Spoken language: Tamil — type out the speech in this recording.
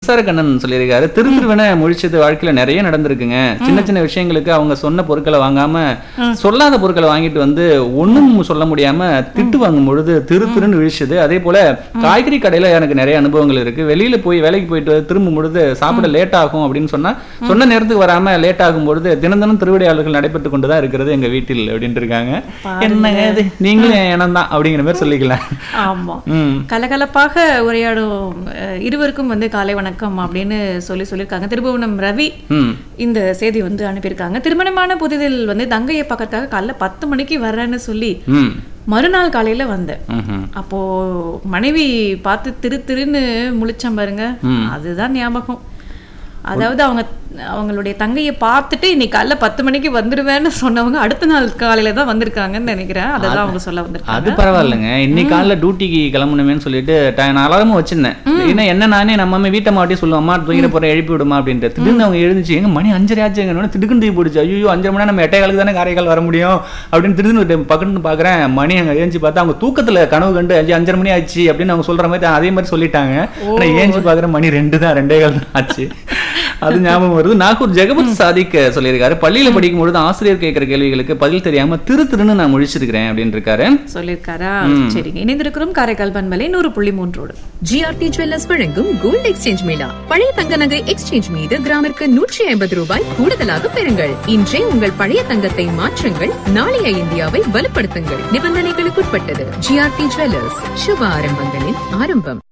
மின்சார கண்ணன் சொல்லியிருக்காரு திரு திருவன முழிச்சது வாழ்க்கையில நிறைய நடந்திருக்குங்க சின்ன சின்ன விஷயங்களுக்கு அவங்க சொன்ன பொருட்களை வாங்காம சொல்லாத பொருட்களை வாங்கிட்டு வந்து ஒண்ணும் சொல்ல முடியாம திட்டு வாங்கும் பொழுது திரு திருன்னு விழிச்சது அதே போல காய்கறி கடையில எனக்கு நிறைய அனுபவங்கள் இருக்கு வெளியில போய் வேலைக்கு போயிட்டு திரும்பும் பொழுது சாப்பிட லேட் ஆகும் அப்படின்னு சொன்னா சொன்ன நேரத்துக்கு வராம லேட் ஆகும் பொழுது தினம் தினம் திருவிடையாளர்கள் நடைபெற்று கொண்டுதான் இருக்கிறது எங்க வீட்டில் அப்படின்ட்டு இருக்காங்க என்னங்க இது நீங்களும் என் இனம் தான் அப்படிங்கிற மாதிரி சொல்லிக்கலாம் ஆமா ம் கலகலப்பாக உரையாடும் அஹ், இருவருக்கும் வந்து காலை வணக்கம் அப்படின்னு சொல்லி சொல்லியிருக்காங்க திருபுவனம் ரவி ம் இந்த செய்தி வந்து அனுப்பியிருக்காங்க திருமணமான புதிதில் வந்து தங்கையை பார்க்கறதுக்காக காலைல பத்து மணிக்கு வர்றேன்னு சொல்லி ம் மறுநாள் காலையில வந்தேன் ம்ஹும். அப்போ மனைவி பார்த்து திரு திருன்னு முழிச்சேன் பாருங்க அதுதான் ஞாபகம் அதாவது அவங்க அவங்களுடைய தங்கையை பார்த்துட்டு இன்னைக்கு காலைல பத்து மணிக்கு வந்துருவேன்னு சொன்னவங்க அடுத்த நாள் காலையில தான் வந்திருக்காங்கன்னு நினைக்கிறேன் அதெல்லாம் அவங்க சொல்ல வந்திருக்காங்க அது பரவாயில்லைங்க இன்னைக்கு காலைல டியூட்டிக்கு கிளம்பணுமேன்னு சொல்லிட்டு ட- நான் அலாரமும் வச்சிருந்தேன் ஏன்னா என்ன நானே நம்ம அம்மா வீட்டை மாட்டி சொல்லுவோம் அம்மா தூக்கிட போற எழுப்பி விடுமா அப்படின்ட்டு திடீர்னு அவங்க எழுந்துச்சு எங்க மணி அஞ்சரை ஆச்சுங்க திடுக்குன்னு தூக்கி போடுச்சு ஐயோ அஞ்சரை மணி நேரம் நம்ம எட்டை காலுக்கு தானே காரைக்கால் வர முடியும் அப்படின்னு திடீர்னு பக்கத்து பாக்குறேன் மணி அங்க ஏஞ்சி பார்த்தா அவங்க தூக்கத்துல கனவு கண்டு அஞ்சு அஞ்சரை மணி ஆச்சு அப்படின்னு அவங்க சொல்ற மாதிரி அதே மாதிரி சொல்லிட்டாங்க ஆனா ஏஞ்சி பாக்குறேன் மணி ரெண்டு தான் ரெண்டே கால் தான் ஆச்சு அது ஞாபகம் வருது நாகூர் ஜெகபத் சாதிக் சொல்லியிருக்காரு பள்ளியில படிக்கும் பொழுது ஆசிரியர் கேட்கிற கேள்விகளுக்கு பதில் தெரியாம திரு திருன்னு நான் முழிச்சிருக்கிறேன் அப்படின்னு இருக்காரு சொல்லியிருக்காரா சரிங்க இணைந்திருக்கிறோம் காரைக்கால் பண்பலை நூறு புள்ளி மூன்றோடு ஜிஆர்டி ஜுவல்லர்ஸ் வழங்கும் கோல்ட் எக்ஸ்சேஞ்ச் மேளா பழைய தங்க நகை எக்ஸ்சேஞ்ச் மீது கிராமிற்கு நூற்றி ஐம்பது ரூபாய் கூடுதலாக பெறுங்கள் இன்றே உங்கள் பழைய தங்கத்தை மாற்றுங்கள் நாளைய இந்தியாவை வலுப்படுத்துங்கள் நிபந்தனைகளுக்குட்பட்டது ஜிஆர்டி ஜுவல்லர்ஸ் சுப ஆரம்பங்களின் ஆரம்பம்